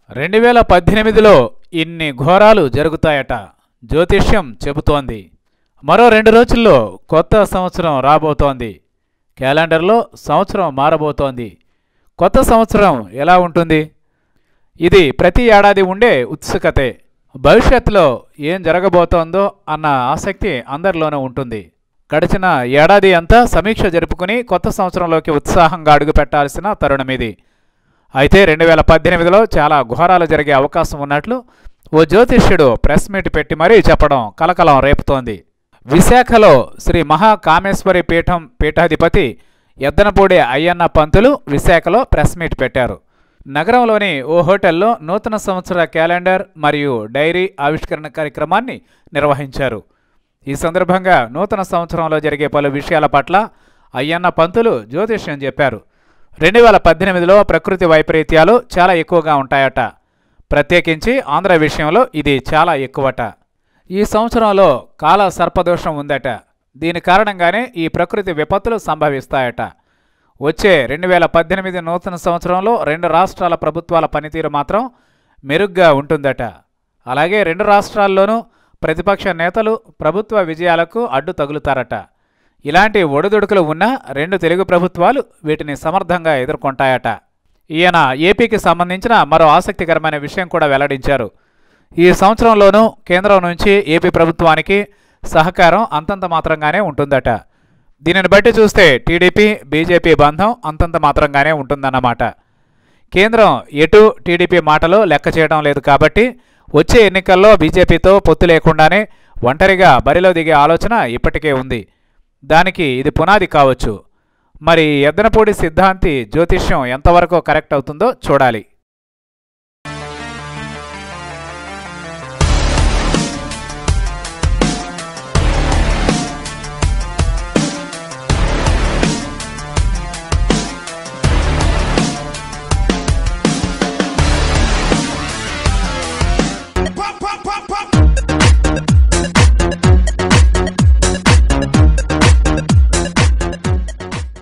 రెండు వేల పద్దెనిమిదిలో ఇన్ని ఘోరాలు జరుగుతాయట జ్యోతిష్యం చెబుతోంది మరో రెండు రోజుల్లో కొత్త సంవత్సరం రాబోతోంది క్యాలెండర్లో సంవత్సరం మారబోతోంది కొత్త సంవత్సరం ఎలా ఉంటుంది ఇది ప్రతి ఏడాది ఉండే ఉత్సుకతే భవిష్యత్తులో ఏం జరగబోతోందో అన్న ఆసక్తి అందరిలోనూ ఉంటుంది గడిచిన ఏడాది అంతా సమీక్ష జరుపుకుని కొత్త సంవత్సరంలోకి ఉత్సాహంగా అడుగుపెట్టాల్సిన తరుణం ఇది అయితే రెండు వేల పద్దెనిమిదిలో చాలా ఘోరాలు జరిగే అవకాశం ఉన్నట్లు ఓ జ్యోతిష్యుడు ప్రెస్ మీట్ పెట్టి మరీ చెప్పడం కలకలం రేపుతోంది విశాఖలో శ్రీ మహాకామేశ్వరి పీఠం పీఠాధిపతి ఎద్దనపూడి అయ్యన్న పంతులు విశాఖలో ప్రెస్ మీట్ పెట్టారు నగరంలోని ఓ హోటల్లో నూతన సంవత్సర క్యాలెండర్ మరియు డైరీ ఆవిష్కరణ కార్యక్రమాన్ని నిర్వహించారు ఈ సందర్భంగా నూతన సంవత్సరంలో జరిగే పలు విషయాల పట్ల అయ్యన్న పంతులు జ్యోతిష్యం చెప్పారు రెండు వేల పద్దెనిమిదిలో ప్రకృతి వైపరీత్యాలు చాలా ఎక్కువగా ఉంటాయట ప్రత్యేకించి ఆంధ్ర విషయంలో ఇది చాలా ఎక్కువట ఈ సంవత్సరంలో కాల సర్పదోషం ఉందట దీని కారణంగానే ఈ ప్రకృతి విపత్తులు సంభవిస్తాయట వచ్చే రెండు వేల పద్దెనిమిది నూతన సంవత్సరంలో రెండు రాష్ట్రాల ప్రభుత్వాల పనితీరు మాత్రం మెరుగ్గా ఉంటుందట అలాగే రెండు రాష్ట్రాల్లోనూ ప్రతిపక్ష నేతలు ప్రభుత్వ విజయాలకు అడ్డు తగులుతారట ఇలాంటి ఒడిదుడుకులు ఉన్న రెండు తెలుగు ప్రభుత్వాలు వీటిని సమర్థంగా ఎదుర్కొంటాయట ఈయన ఏపీకి సంబంధించిన మరో ఆసక్తికరమైన విషయం కూడా వెల్లడించారు ఈ సంవత్సరంలోనూ కేంద్రం నుంచి ఏపీ ప్రభుత్వానికి సహకారం అంతంత మాత్రంగానే ఉంటుందట దీనిని బట్టి చూస్తే టీడీపీ బీజేపీ బంధం అంతంత మాత్రంగానే ఉంటుందన్నమాట కేంద్రం ఎటు టీడీపీ మాటలు లెక్క చేయడం లేదు కాబట్టి వచ్చే ఎన్నికల్లో బీజేపీతో పొత్తు లేకుండానే ఒంటరిగా బరిలో దిగే ఆలోచన ఇప్పటికే ఉంది దానికి ఇది పునాది కావచ్చు మరి ఎద్దనపూడి సిద్ధాంతి జ్యోతిష్యం ఎంతవరకు కరెక్ట్ అవుతుందో చూడాలి